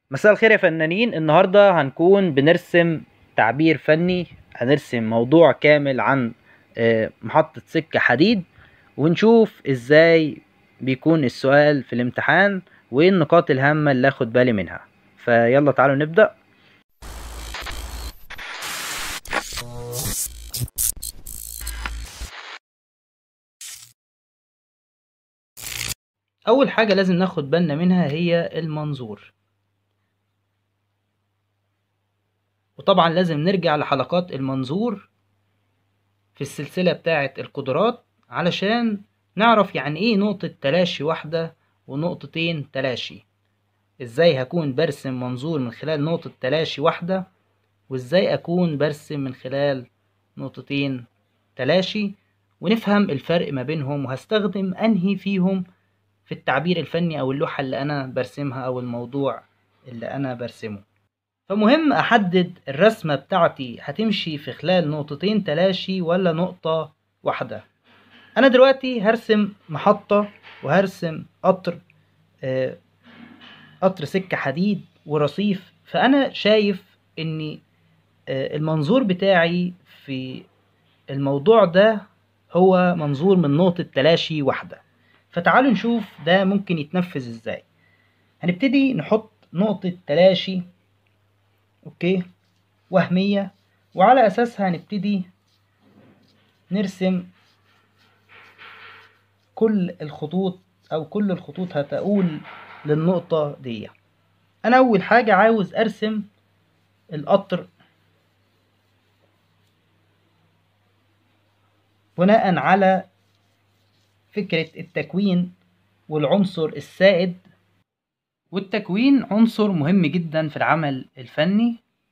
مساء الخير يا فنانين النهاردة هنكون بنرسم تعبير فني هنرسم موضوع كامل عن آه، محطة سكة حديد ونشوف ازاي بيكون السؤال في الامتحان وايه النقاط الهامة اللي اخد بالي منها فيلا تعالوا نبدأ اول حاجة لازم ناخد بالنا منها هي المنظور وطبعا لازم نرجع لحلقات المنظور في السلسلة بتاعة القدرات علشان نعرف يعني ايه نقطة تلاشي واحدة ونقطتين تلاشي ازاي هكون برسم منظور من خلال نقطة تلاشي واحدة وازاي اكون برسم من خلال نقطتين تلاشي ونفهم الفرق ما بينهم وهستخدم انهي فيهم في التعبير الفني او اللوحة اللي انا برسمها او الموضوع اللي انا برسمه فمهم احدد الرسمة بتاعتي هتمشي في خلال نقطتين تلاشي ولا نقطة واحدة انا دلوقتي هرسم محطة وهرسم قطر آه، قطر سكة حديد ورصيف فانا شايف ان آه، المنظور بتاعي في الموضوع ده هو منظور من نقطة تلاشي واحدة فتعالوا نشوف ده ممكن يتنفذ ازاي هنبتدي نحط نقطة تلاشي اوكي وهمية وعلى اساسها هنبتدي نرسم كل الخطوط او كل الخطوط هتقول للنقطة دي انا اول حاجة عاوز ارسم القطر بناء على فكرة التكوين والعنصر السائد والتكوين عنصر مهم جدا في العمل الفني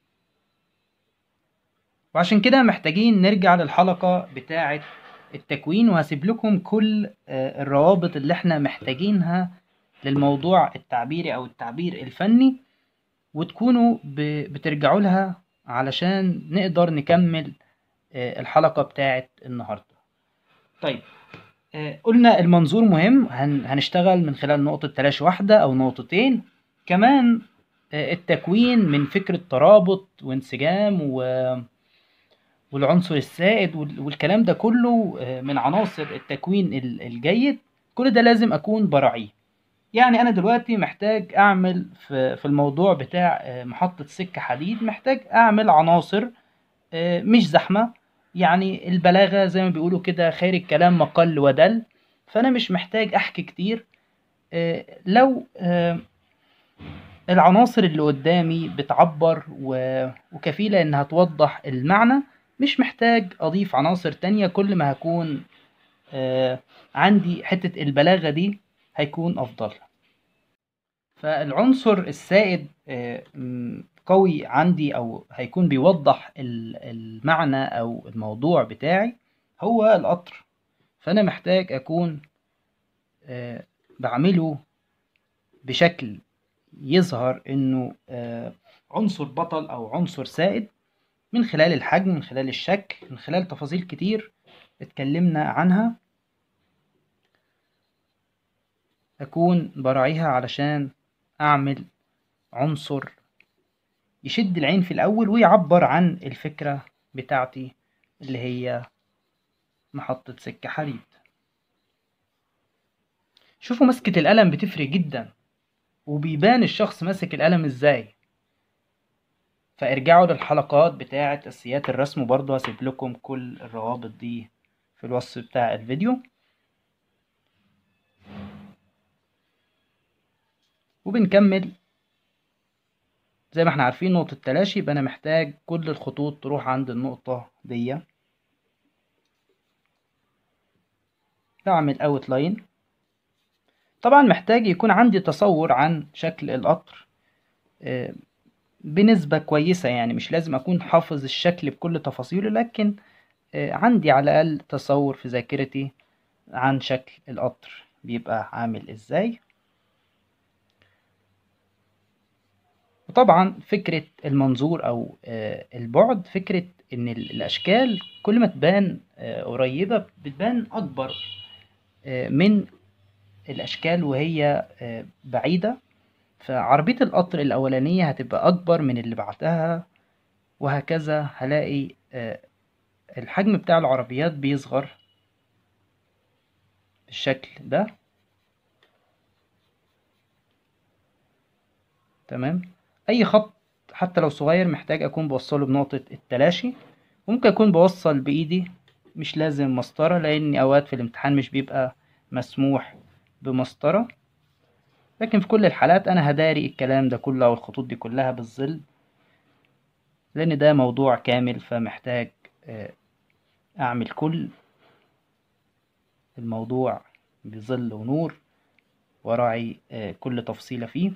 وعشان كده محتاجين نرجع للحلقة بتاعة التكوين وهسيب لكم كل آه، الروابط اللي احنا محتاجينها للموضوع التعبيري او التعبير الفني وتكونوا ب- بترجعوا لها علشان نقدر نكمل آه، الحلقة بتاعة النهاردة طيب آه، قلنا المنظور مهم هن- هنشتغل من خلال نقطة تلاشي واحدة أو نقطتين كمان آه، التكوين من فكرة ترابط وانسجام و... والعنصر السائد وال- والكلام ده كله آه، من عناصر التكوين ال- الجيد كل ده لازم أكون براعيه يعني أنا دلوقتي محتاج أعمل في في الموضوع بتاع آه، محطة سكة حديد محتاج أعمل عناصر آه، مش زحمة يعني البلاغة زي ما بيقولوا كده خير الكلام مقل ودل فأنا مش محتاج أحكي كتير آه، لو آه، العناصر اللي قدامي بتعبر و- وكفيلة إنها توضح المعنى مش محتاج أضيف عناصر تانية كل ما هكون آه، عندي حتة البلاغة دي هيكون أفضل فالعنصر السائد آه، م، قوي عندي او هيكون بيوضح ال- المعنى او الموضوع بتاعي هو القطر فانا محتاج اكون آه، بعمله بشكل يظهر انه آه، عنصر بطل او عنصر سائد من خلال الحجم من خلال الشكل من خلال تفاصيل كتير اتكلمنا عنها اكون براعيها علشان اعمل عنصر يشد العين في الأول ويعبر عن الفكرة بتاعتي اللي هي محطة سكة حديد شوفوا مسكة القلم بتفرق جدا وبيبان الشخص ماسك القلم ازاي فارجعوا للحلقات بتاعة أساسيات الرسم وبرضه هسيب لكم كل الروابط دي في الوصف بتاع الفيديو وبنكمل زي ما احنا عارفين نقطة تلاشي يبقى أنا محتاج كل الخطوط تروح عند النقطة دي بعمل اوت لاين طبعا محتاج يكون عندي تصور عن شكل القطر آه، بنسبة كويسة يعني مش لازم أكون حافظ الشكل بكل تفاصيله لكن آه، عندي على الأقل تصور في ذاكرتي عن شكل القطر بيبقى عامل ازاي وطبعا فكرة المنظور أو آه، البعد فكرة إن ال- الأشكال كل ما تبان آه، قريبة بتبان أكبر آه، من الأشكال وهي آه، بعيدة فعربية القطر الأولانية هتبقى أكبر من اللي بعدها وهكذا هلاقي آه، الحجم بتاع العربيات بيصغر بالشكل ده تمام أي خط حتى لو صغير محتاج أكون بوصله بنقطة التلاشي ممكن أكون بوصل بإيدي مش لازم مسطرة لأن أوقات في الامتحان مش بيبقى مسموح بمسطرة لكن في كل الحالات أنا هداري الكلام ده كله أو الخطوط دي كلها بالظل لأن ده موضوع كامل فمحتاج آه، أعمل كل الموضوع بظل ونور وراعي آه، كل تفصيلة فيه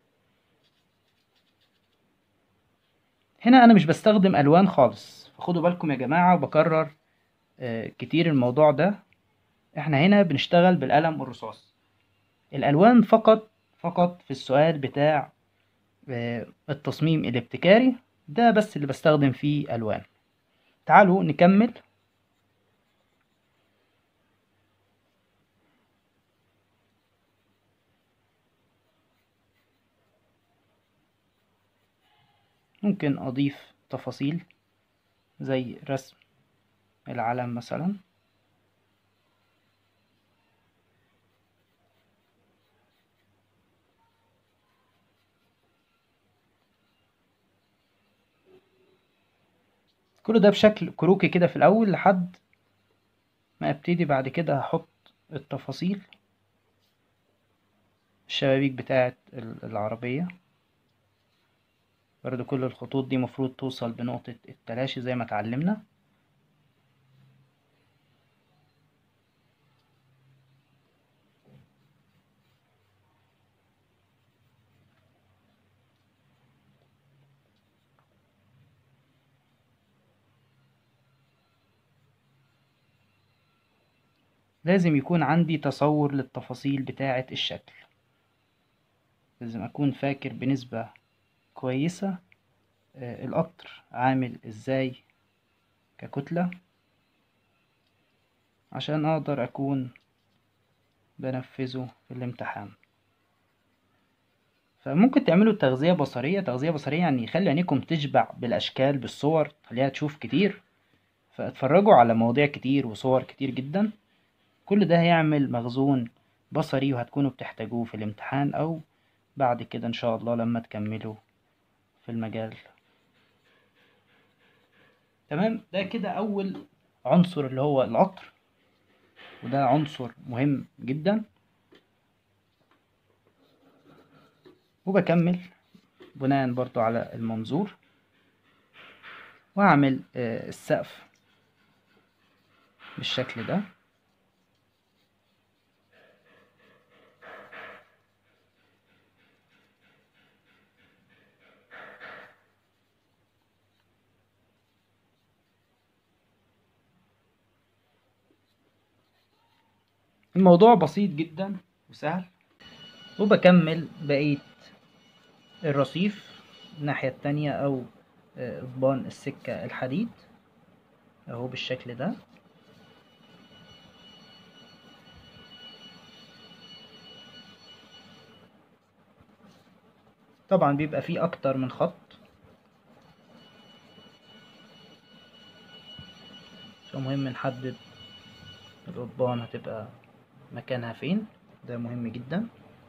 هنا أنا مش بستخدم ألوان خالص فخدوا بالكم يا جماعة وبكرر آه، كتير الموضوع ده احنا هنا بنشتغل بالقلم والرصاص الألوان فقط فقط في السؤال بتاع آه، التصميم الابتكاري ده بس اللي بستخدم فيه ألوان تعالوا نكمل ممكن أضيف تفاصيل زي رسم العلم مثلا كل ده بشكل كروكي كده في الأول لحد ما ابتدي بعد كده هحط التفاصيل الشبابيك بتاعة العربية برضو كل الخطوط دي مفروض توصل بنقطة التلاشي زي ما اتعلمنا لازم يكون عندي تصور للتفاصيل بتاعة الشكل لازم أكون فاكر بنسبة كويسة آه، القطر عامل ازاي ككتلة عشان أقدر أكون بنفذه في الامتحان فممكن تعملوا تغذية بصرية تغذية بصرية يعني يخلي عينيكم تشبع بالأشكال بالصور تخليها تشوف كتير فاتفرجوا على مواضيع كتير وصور كتير جدا كل ده هيعمل مخزون بصري وهتكونوا بتحتاجوه في الامتحان أو بعد كده إن شاء الله لما تكملوا في المجال تمام ده كده أول عنصر اللي هو القطر وده عنصر مهم جدا وبكمل بناء برضو على المنظور واعمل آه، السقف بالشكل ده الموضوع بسيط جدا وسهل وبكمل بقية الرصيف الناحية التانية أو إضبان السكة الحديد أهو بالشكل ده طبعا بيبقى فيه أكتر من خط فمهم نحدد القضبان هتبقى مكانها فين ده مهم جدا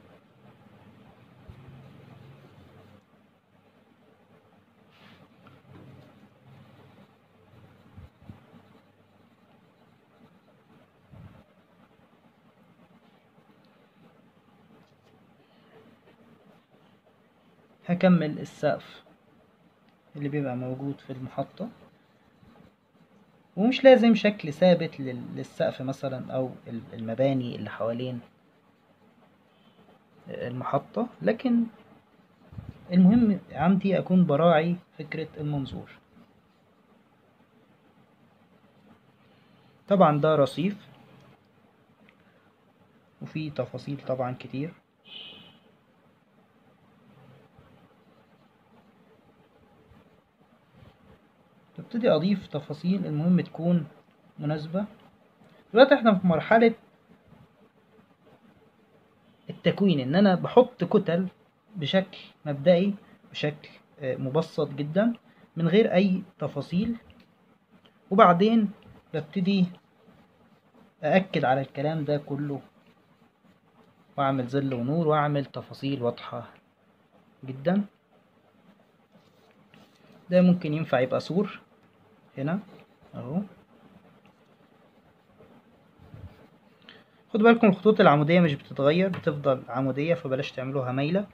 هكمل السقف اللي بيبقى موجود في المحطة ومش لازم شكل ثابت للسقف مثلا او المباني اللي حوالين المحطة لكن المهم عندي اكون براعي فكرة المنظور طبعا ده رصيف وفي تفاصيل طبعا كتير ببتدي اضيف تفاصيل المهم تكون مناسبة دلوقتي احنا في مرحلة التكوين ان انا بحط كتل بشكل مبدئي بشكل آه، مبسط جدا من غير اي تفاصيل وبعدين ببتدي أأكد على الكلام ده كله وأعمل ظل ونور وأعمل تفاصيل واضحة جدا ده ممكن ينفع يبقى سور هنا اهو خدوا بالكم الخطوط العمودية مش بتتغير بتفضل عمودية فبلاش تعملوها مايلة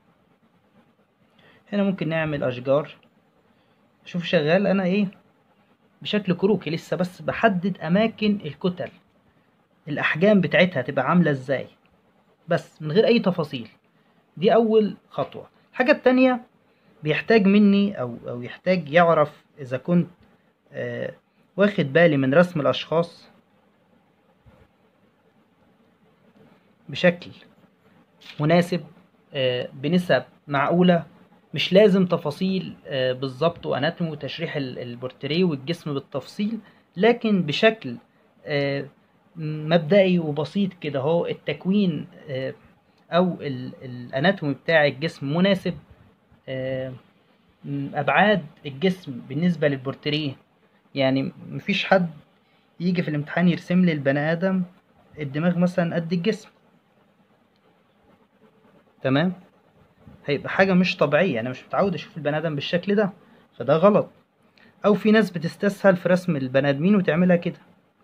هنا ممكن نعمل أشجار شوف شغال أنا إيه بشكل كروكي لسه بس بحدد أماكن الكتل الأحجام بتاعتها تبقى عاملة إزاي بس من غير أي تفاصيل دي أول خطوة الحاجة التانية بيحتاج مني أو أو يحتاج يعرف إذا كنت آه واخد بالي من رسم الأشخاص بشكل مناسب آه بنسب معقولة مش لازم تفاصيل آه بالظبط واناتومي وتشريح ال- البورتريه والجسم بالتفصيل لكن بشكل آه مبدئي وبسيط كده هو التكوين آه او ال- الاناتومي بتاع الجسم مناسب آه م- ابعاد الجسم بالنسبه للبورتريه يعني مفيش حد يجي في الامتحان يرسم لي البني ادم الدماغ مثلا قد الجسم تمام هيبقى حاجة مش طبيعية أنا مش متعود أشوف البني آدم بالشكل ده فده غلط أو في ناس بتستسهل في رسم البني آدمين وتعملها كده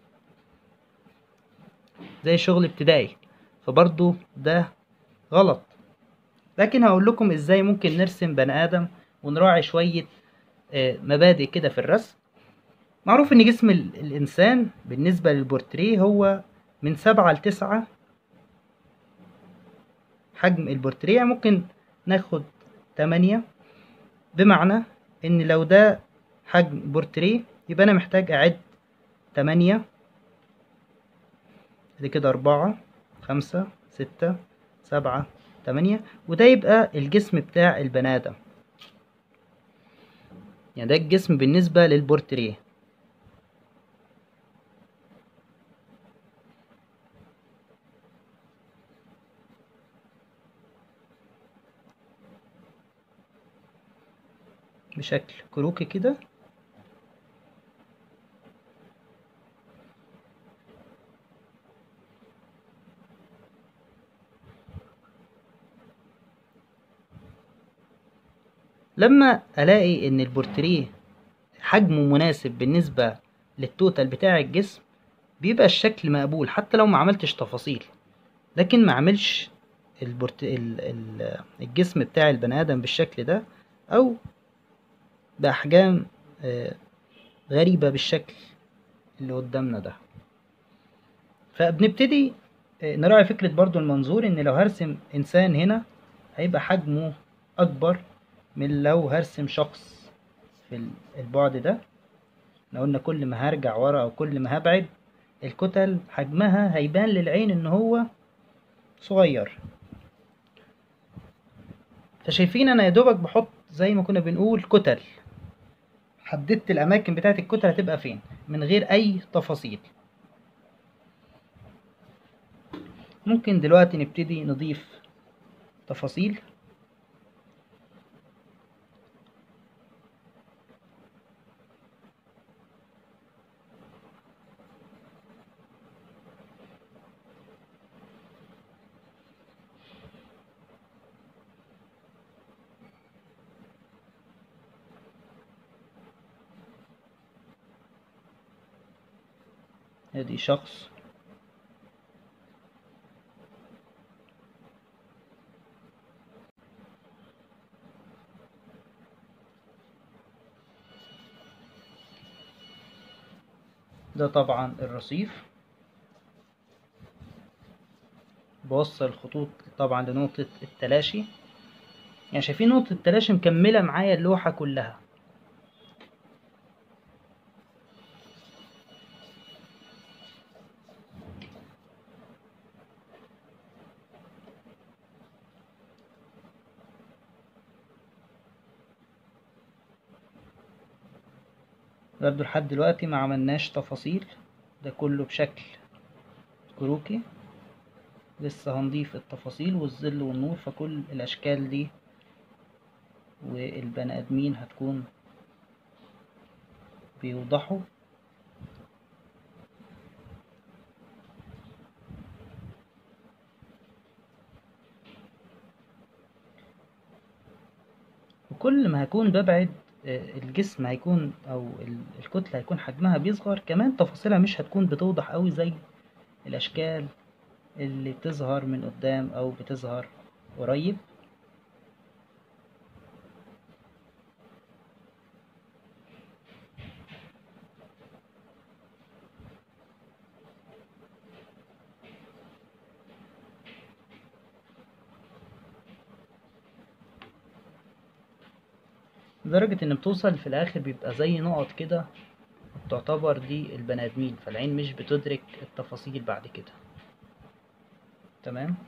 زي شغل ابتدائي فبرضو ده غلط لكن هقول لكم ازاي ممكن نرسم بني آدم ونراعي شوية آه، مبادئ كده في الرسم معروف ان جسم ال- الانسان بالنسبة للبورتريه هو من سبعة لتسعة حجم البورتريه يعني ممكن ناخد تمانية بمعنى ان لو ده حجم بورتريه يبقى انا محتاج اعد تمانية دي كده اربعة خمسة ستة سبعة تمانية وده يبقى الجسم بتاع البني ادم يعني ده الجسم بالنسبة للبورتريه بشكل كروكي كده لما الاقي ان البورتريه حجمه مناسب بالنسبة للتوتال بتاع الجسم بيبقى الشكل مقبول حتى لو ما عملتش تفاصيل لكن ما عملش البورت... ال... ال... الجسم بتاع البني ادم بالشكل ده او باحجام آه، غريبة بالشكل اللي قدامنا ده فبنبتدي آه، نراعي فكرة برضو المنظور ان لو هرسم انسان هنا هيبقى حجمه اكبر من لو هرسم شخص في ال- البعد ده لو قلنا كل ما هرجع ورا او كل ما هبعد الكتل حجمها هيبان للعين ان هو صغير فشايفين انا يا دوبك بحط زي ما كنا بنقول كتل حددت الاماكن بتاعت الكتل هتبقى فين من غير اي تفاصيل ممكن دلوقتي نبتدي نضيف تفاصيل ادي شخص ده طبعا الرصيف بوصل الخطوط طبعا لنقطة التلاشي يعني شايفين نقطة التلاشي مكملة معايا اللوحة كلها برضو لحد دلوقتي ما عملناش تفاصيل ده كله بشكل كروكي لسه هنضيف التفاصيل والظل والنور فكل الاشكال دي والبني ادمين هتكون بيوضحوا وكل ما هكون ببعد آه، الجسم هيكون او ال- الكتلة هيكون حجمها بيصغر كمان تفاصيلها مش هتكون بتوضح قوي زي الاشكال اللي بتظهر من قدام او بتظهر قريب لدرجة ان بتوصل في الاخر بيبقى زي نقط كده تعتبر دي البني ادمين فالعين مش بتدرك التفاصيل بعد كده تمام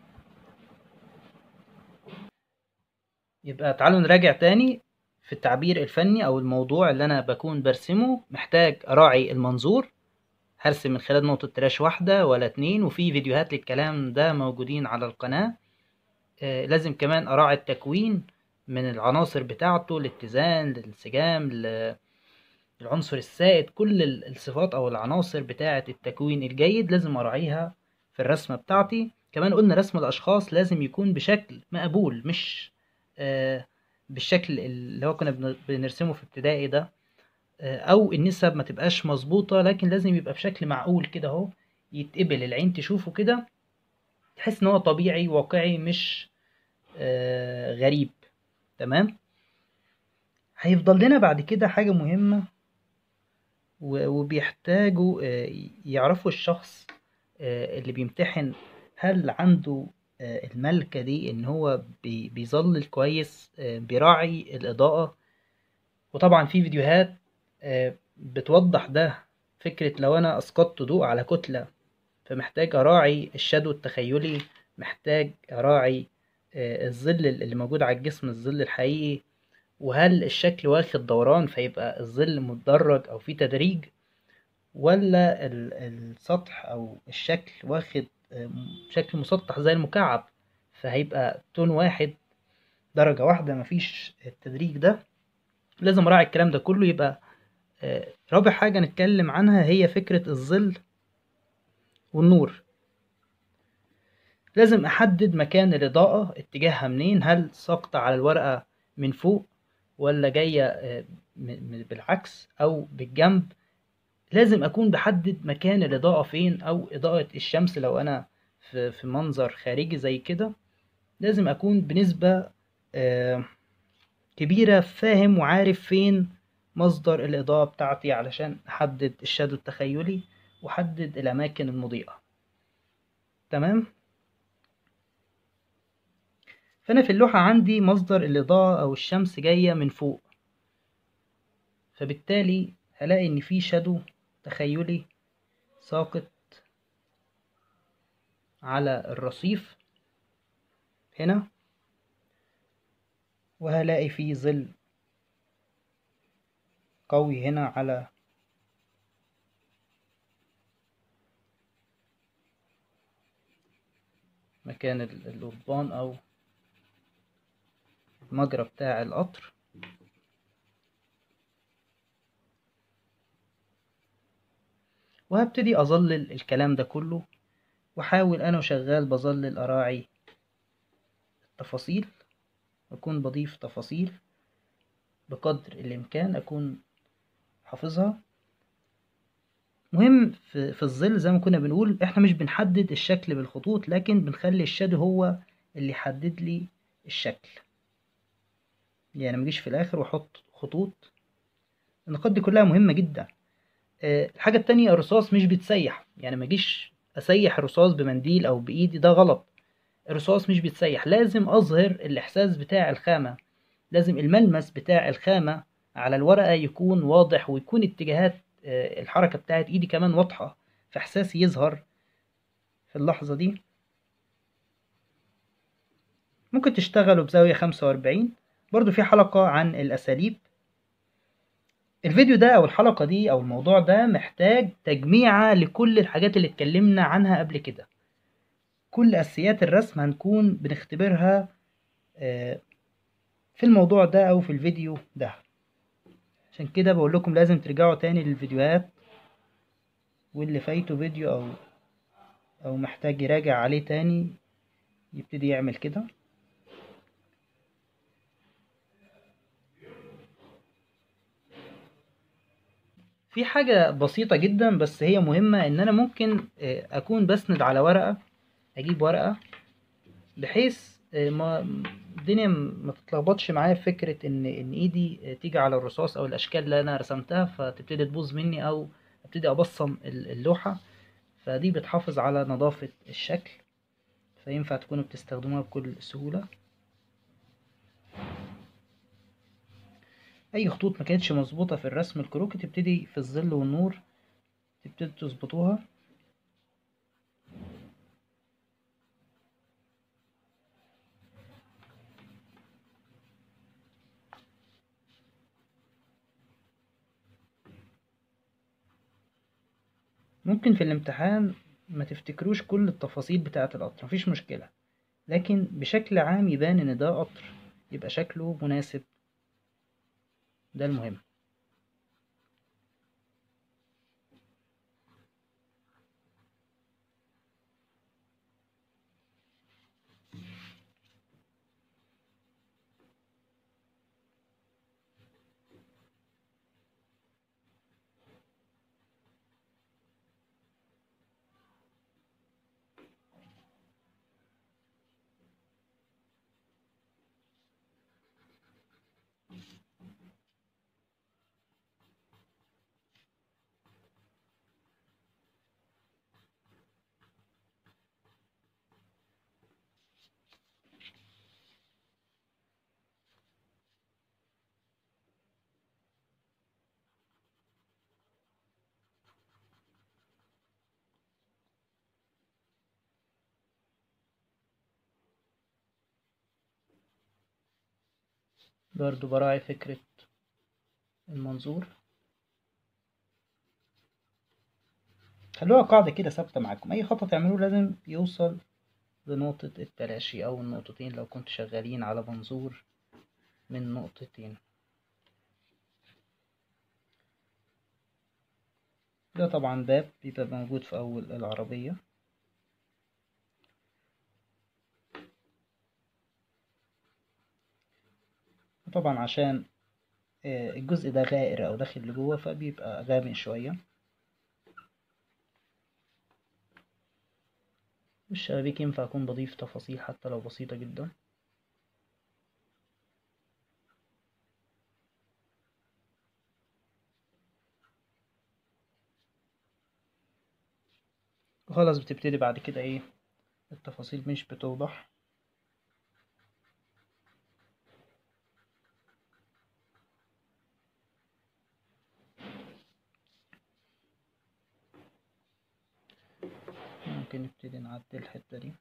يبقى تعالوا نراجع تاني في التعبير الفني او الموضوع اللي انا بكون برسمه محتاج اراعي المنظور هرسم من خلال نقطة تراش واحدة ولا اتنين وفي فيديوهات للكلام ده موجودين على القناة آه لازم كمان اراعي التكوين من العناصر بتاعته الاتزان الانسجام ل- العنصر السائد كل ال- الصفات او العناصر بتاعة التكوين الجيد لازم اراعيها في الرسمة بتاعتي كمان قلنا رسم الاشخاص لازم يكون بشكل مقبول مش آه بالشكل اللي هو كنا بن- بنرسمه في ابتدائي ده آه او النسب ما تبقاش مظبوطة لكن لازم يبقى بشكل معقول كده اهو يتقبل العين تشوفه كده تحس ان هو طبيعي واقعي مش آه غريب تمام هيفضل لنا بعد كده حاجة مهمة و- وبيحتاجوا آه، يعرفوا الشخص آه، اللي بيمتحن هل عنده آه، الملكة دي ان هو بي- بيظلل كويس آه، بيراعي الإضاءة وطبعا في فيديوهات آه، بتوضح ده فكرة لو أنا أسقطت ضوء على كتلة فمحتاج أراعي الشادو التخيلي محتاج أراعي آه، الظل اللي موجود على الجسم الظل الحقيقي وهل الشكل واخد دوران فيبقى الظل متدرج أو في تدريج ولا ال- السطح أو الشكل واخد آه، شكل مسطح زي المكعب فهيبقى تون واحد درجة واحدة مفيش التدريج ده لازم أراعي الكلام ده كله يبقى آه، رابع حاجة نتكلم عنها هي فكرة الظل والنور لازم أحدد مكان الإضاءة اتجاهها منين هل ساقطة على الورقة من فوق ولا جاية آه، م- م- بالعكس أو بالجنب لازم أكون بحدد مكان الإضاءة فين أو إضاءة الشمس لو أنا في في منظر خارجي زي كده لازم أكون بنسبة آه، كبيرة فاهم وعارف فين مصدر الإضاءة بتاعتي علشان أحدد الشادو التخيلي وأحدد الأماكن المضيئة تمام فأنا في اللوحة عندي مصدر الإضاءة أو الشمس جاية من فوق فبالتالي هلاقي إن في شادو تخيلي ساقط على الرصيف هنا وهلاقي فيه ظل قوي هنا على مكان ال- القضبان أو المجرى بتاع القطر وهبتدي أظلل الكلام ده كله وأحاول أنا وشغال بظلل أراعي التفاصيل أكون بضيف تفاصيل بقدر الإمكان أكون حافظها مهم في, في الظل زي ما كنا بنقول احنا مش بنحدد الشكل بالخطوط لكن بنخلي الشادو هو اللي يحدد لي الشكل يعني مجيش في الاخر واحط خطوط النقاط دي كلها مهمة جدا آه، الحاجة التانية الرصاص مش بيتسيح يعني مجيش اسيح الرصاص بمنديل او بايدي ده غلط الرصاص مش بيتسيح لازم اظهر الاحساس بتاع الخامة لازم الملمس بتاع الخامة على الورقة يكون واضح ويكون اتجاهات آه، الحركة بتاعت ايدي كمان واضحة فاحساسي يظهر في اللحظة دي ممكن تشتغلوا بزاوية خمسة وأربعين برضو في حلقة عن الأساليب الفيديو ده أو الحلقة دي أو الموضوع ده محتاج تجميعة لكل الحاجات اللي اتكلمنا عنها قبل كده كل اساسيات الرسم هنكون بنختبرها آه، في الموضوع ده او في الفيديو ده عشان كده بقول لكم لازم ترجعوا تاني للفيديوهات واللي فايته فيديو او او محتاج يراجع عليه تاني يبتدي يعمل كده في حاجة بسيطة جدا بس هي مهمة ان انا ممكن آه، اكون بسند على ورقة اجيب ورقة بحيث آه، ما الدنيا ما تتلخبطش معايا في فكرة ان ان ايدي آه، تيجي على الرصاص او الاشكال اللي انا رسمتها فتبتدي تبوظ مني او ابتدي ابصم ال- اللوحة فدي بتحافظ على نظافة الشكل فينفع تكونوا بتستخدموها بكل سهولة اي خطوط ما كانتش مظبوطة في الرسم الكروكي تبتدي في الظل والنور تبتدي تظبطوها ممكن في الامتحان ما تفتكروش كل التفاصيل بتاعة القطر مفيش مشكلة لكن بشكل عام يبان ان ده قطر يبقى شكله مناسب ده المهم برضو براعي فكرة المنظور خلوها قاعدة كده ثابتة معاكم أي خطأ تعملوه لازم يوصل لنقطة التلاشي أو النقطتين لو كنتوا شغالين على منظور من نقطتين ده طبعا باب بيبقى موجود في أول العربية طبعا عشان آه، الجزء ده غائر أو داخل لجوه فبيبقى غامق شوية والشبابيك ينفع أكون بضيف تفاصيل حتى لو بسيطة جدا وخلاص بتبتدي بعد كده ايه التفاصيل مش بتوضح ممكن نبتدي نعدل الحتة دي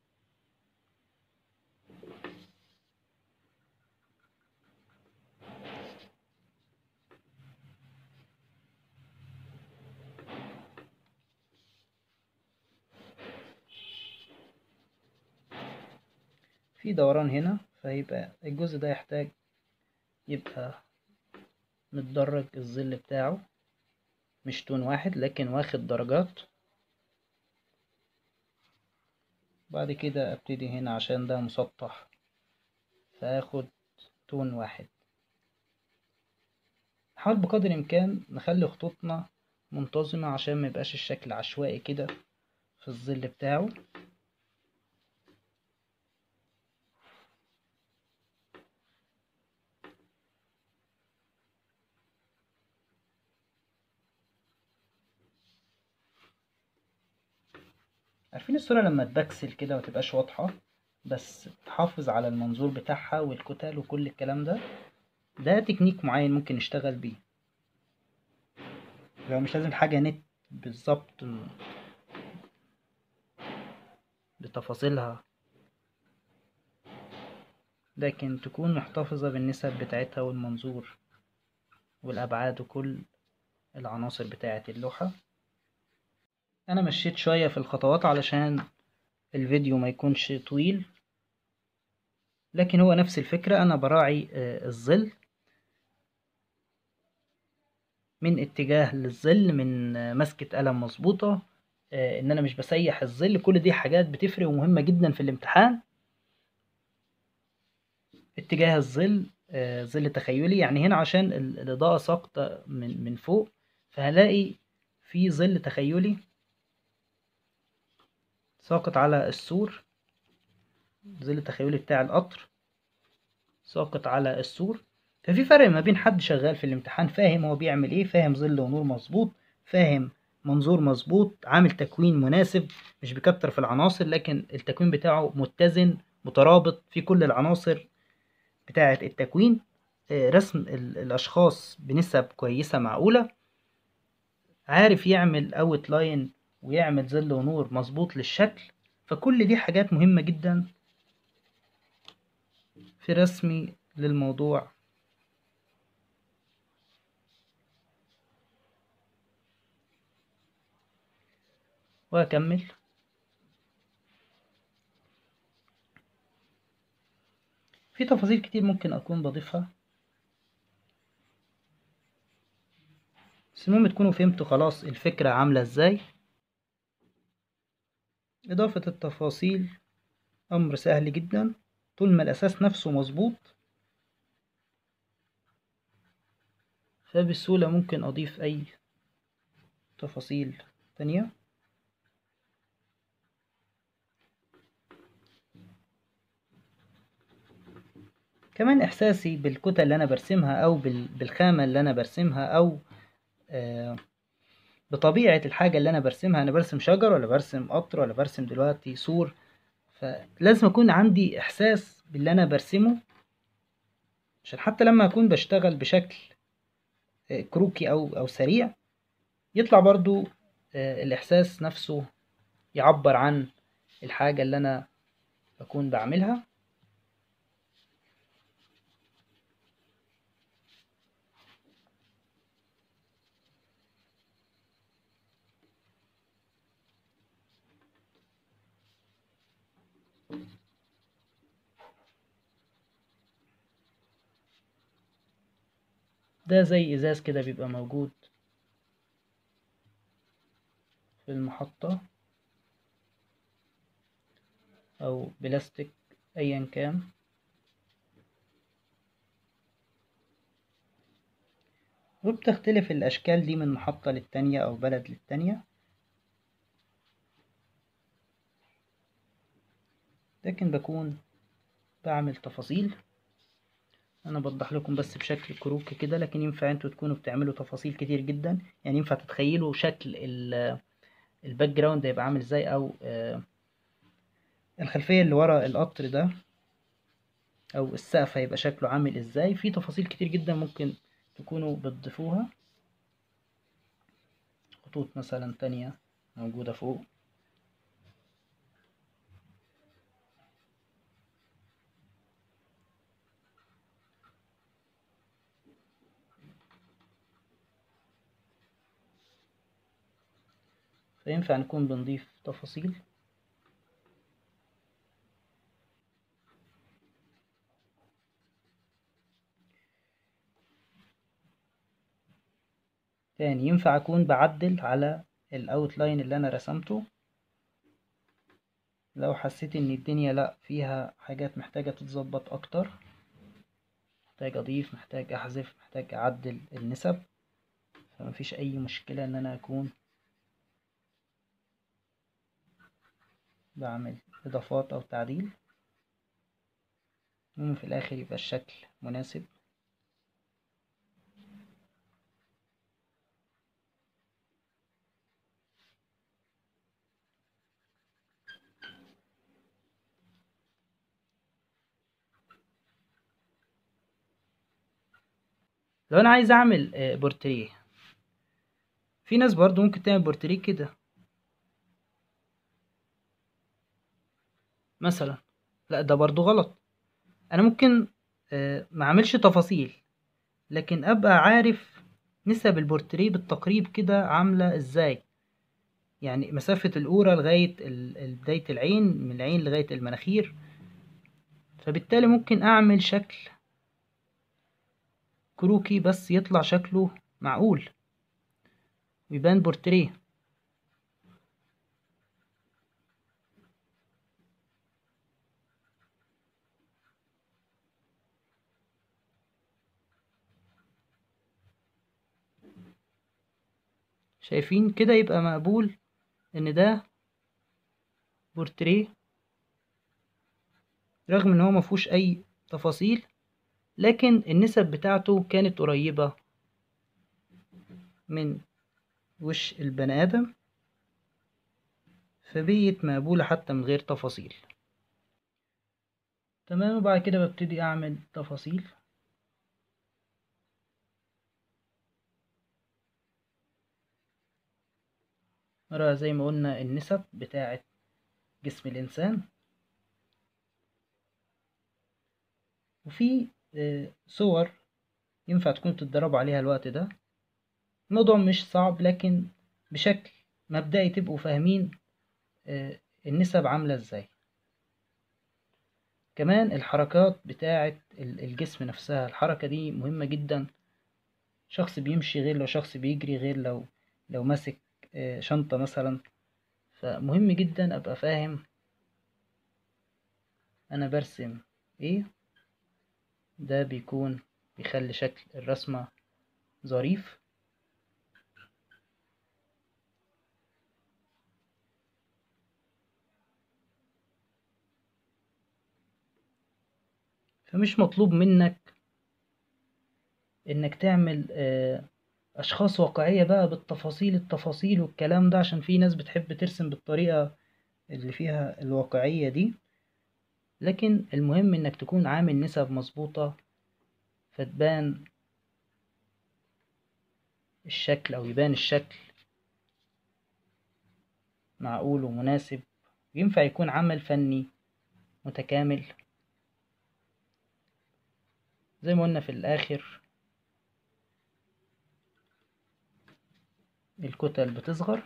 في دوران هنا فيبقى الجزء ده يحتاج يبقى متدرج الظل بتاعه مش تون واحد لكن واخد درجات بعد كده ابتدي هنا عشان ده مسطح فاخد تون واحد نحاول بقدر الامكان نخلي خطوطنا منتظمة عشان ميبقاش الشكل عشوائي كده في الظل بتاعه عارفين الصورة لما تبكسل كده ومتبقاش واضحة بس تحافظ على المنظور بتاعها والكتل وكل الكلام ده ده تكنيك معين ممكن نشتغل بيه لو مش لازم حاجة نت بالظبط بتفاصيلها لكن تكون محتفظة بالنسب بتاعتها والمنظور والأبعاد وكل العناصر بتاعة اللوحة أنا مشيت شوية في الخطوات علشان الفيديو ما يكونش طويل لكن هو نفس الفكرة أنا براعي آه، الظل من اتجاه للظل من آه، مسكة قلم مظبوطة آه، ان انا مش بسيح الظل كل دي حاجات بتفرق ومهمة جدا في الامتحان اتجاه الظل ظل تخيلي يعني هنا عشان الإضاءة ساقطة من من فوق فهلاقي في ظل تخيلي ساقط على السور ظل التخيلي بتاع القطر ساقط على السور ففي فرق ما بين حد شغال في الامتحان فاهم هو بيعمل ايه فاهم ظل ونور مظبوط فاهم منظور مظبوط عامل تكوين مناسب مش بيكتر في العناصر لكن التكوين بتاعه متزن مترابط في كل العناصر بتاعة التكوين آه، رسم الأشخاص بنسب كويسة معقولة عارف يعمل اوت لاين ويعمل ظل ونور مظبوط للشكل فكل دي حاجات مهمة جدا في رسمي للموضوع وأكمل في تفاصيل كتير ممكن أكون بضيفها بس المهم تكونوا فهمتوا خلاص الفكرة عاملة ازاي إضافة التفاصيل أمر سهل جدا طول ما الأساس نفسه مظبوط فبسهولة ممكن أضيف أي تفاصيل تانية كمان إحساسي بالكتل اللي أنا برسمها أو بالخامة اللي أنا برسمها أو آه، بطبيعة الحاجة اللي أنا برسمها أنا برسم شجر ولا برسم قطر ولا برسم دلوقتي سور فلازم أكون عندي إحساس باللي أنا برسمه عشان حتى لما أكون بشتغل بشكل آه، كروكي أو أو سريع يطلع برضو آه، الإحساس نفسه يعبر عن الحاجة اللي أنا بكون بعملها ده زي ازاز كده بيبقى موجود في المحطة او بلاستيك ايا كان وبتختلف الاشكال دي من محطة للتانية او بلد للتانية لكن بكون بعمل تفاصيل انا بوضح لكم بس بشكل كروكي كده لكن ينفع انتوا تكونوا بتعملوا تفاصيل كتير جدا يعني ينفع تتخيلوا شكل الباك جراوند هيبقى عامل ازاي او آه، الخلفيه اللي ورا القطر ده او السقف هيبقى شكله عامل ازاي في تفاصيل كتير جدا ممكن تكونوا بتضيفوها خطوط مثلا تانية موجودة فوق فينفع نكون بنضيف تفاصيل تاني ينفع اكون بعدل على الاوتلاين اللي انا رسمته لو حسيت ان الدنيا لا فيها حاجات محتاجة تتظبط اكتر محتاج اضيف محتاج احذف محتاج اعدل النسب فمفيش اي مشكلة ان انا اكون بعمل إضافات أو تعديل المهم في الآخر يبقى الشكل مناسب لو انا عايز اعمل آه، بورتريه في ناس برضو ممكن تعمل بورتريه كده مثلا لا ده برضو غلط انا ممكن آه، ما اعملش تفاصيل لكن ابقى عارف نسب البورتريه بالتقريب كده عاملة ازاي يعني مسافة القورة لغاية بداية العين من العين لغاية المناخير فبالتالي ممكن أعمل شكل كروكي بس يطلع شكله معقول ويبان بورتريه شايفين كده يبقى مقبول ان ده بورتريه رغم ان هو مفهوش اي تفاصيل لكن النسب بتاعته كانت قريبة من وش البني ادم فبيت مقبولة حتى من غير تفاصيل تمام وبعد كده ببتدي اعمل تفاصيل نرى زي ما قلنا النسب بتاعة جسم الإنسان وفي صور ينفع تكون تتدربوا عليها الوقت ده الموضوع مش صعب لكن بشكل مبدئي تبقوا فاهمين النسب عاملة ازاي كمان الحركات بتاعة الجسم نفسها الحركة دي مهمة جدا شخص بيمشي غير لو شخص بيجري غير لو لو ماسك شنطة مثلا فمهم جدا ابقى فاهم انا برسم ايه ده بيكون بيخلي شكل الرسمة ظريف فمش مطلوب منك انك تعمل اشخاص واقعية بقى بالتفاصيل التفاصيل والكلام ده عشان في ناس بتحب ترسم بالطريقة اللي فيها الواقعية دي لكن المهم انك تكون عامل نسب مظبوطة فتبان الشكل او يبان الشكل معقول ومناسب ينفع يكون عمل فني متكامل زي ما قلنا في الاخر الكتل بتصغر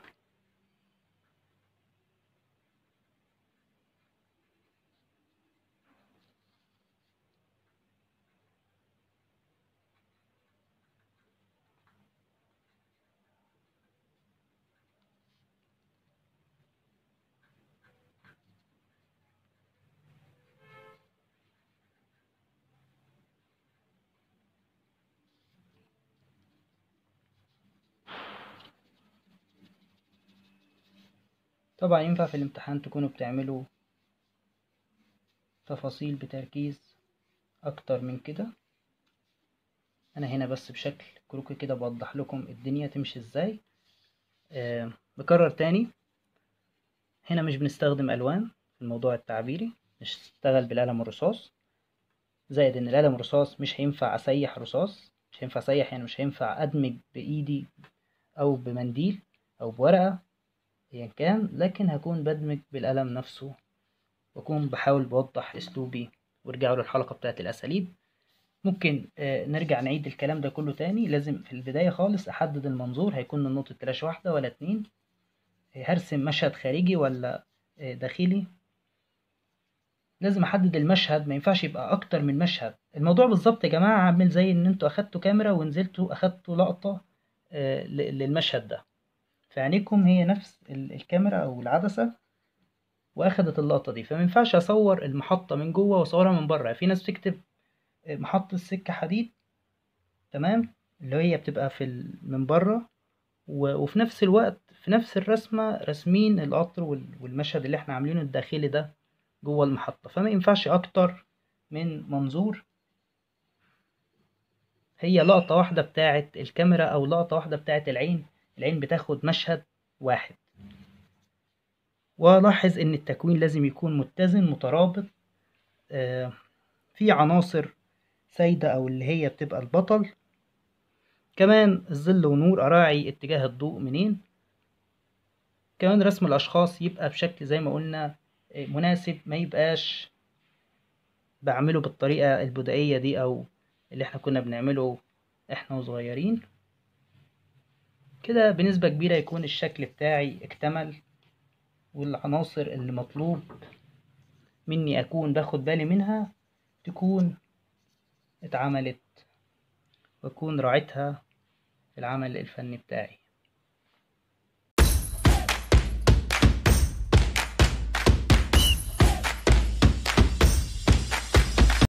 طبعا ينفع في الامتحان تكونوا بتعملوا تفاصيل بتركيز اكتر من كده انا هنا بس بشكل كروكي كده بوضح لكم الدنيا تمشي ازاي أه بكرر تاني هنا مش بنستخدم الوان في الموضوع التعبيري مش نشتغل بالقلم الرصاص زائد ان القلم الرصاص مش هينفع اسيح رصاص مش هينفع اسيح يعني مش هينفع ادمج بايدي او بمنديل او بورقة ايا كان لكن هكون بدمج بالقلم نفسه واكون بحاول بوضح اسلوبي وارجعوا للحلقة بتاعت الاساليب ممكن آه نرجع نعيد الكلام ده كله تاني لازم في البداية خالص احدد المنظور هيكون من نقطة تلاش واحدة ولا اتنين هرسم مشهد خارجي ولا آه داخلي لازم احدد المشهد ما ينفعش يبقى اكتر من مشهد الموضوع بالظبط يا جماعة عامل زي ان انتوا اخدتوا كاميرا ونزلتوا اخدتوا لقطة آه للمشهد ده فعينيكم هي نفس الكاميرا او العدسة واخدت اللقطة دي فما ينفعش اصور المحطة من جوه واصورها من بره في ناس بتكتب محطة سكة حديد تمام اللي هي بتبقى في من بره وفي نفس الوقت في نفس الرسمة رسمين القطر والمشهد اللي احنا عاملينه الداخلي ده جوه المحطة فما ينفعش اكتر من منظور هي لقطة واحدة بتاعة الكاميرا او لقطة واحدة بتاعة العين العين بتاخد مشهد واحد ولاحظ ان التكوين لازم يكون متزن مترابط آه في عناصر سايدة او اللي هي بتبقى البطل كمان الظل ونور اراعي اتجاه الضوء منين كمان رسم الاشخاص يبقى بشكل زي ما قلنا مناسب ما يبقاش بعمله بالطريقة البدائية دي او اللي احنا كنا بنعمله احنا وصغيرين كده بنسبة كبيرة يكون الشكل بتاعي اكتمل والعناصر اللي مطلوب مني أكون باخد بالي منها تكون اتعملت وأكون راعيتها في العمل الفني بتاعي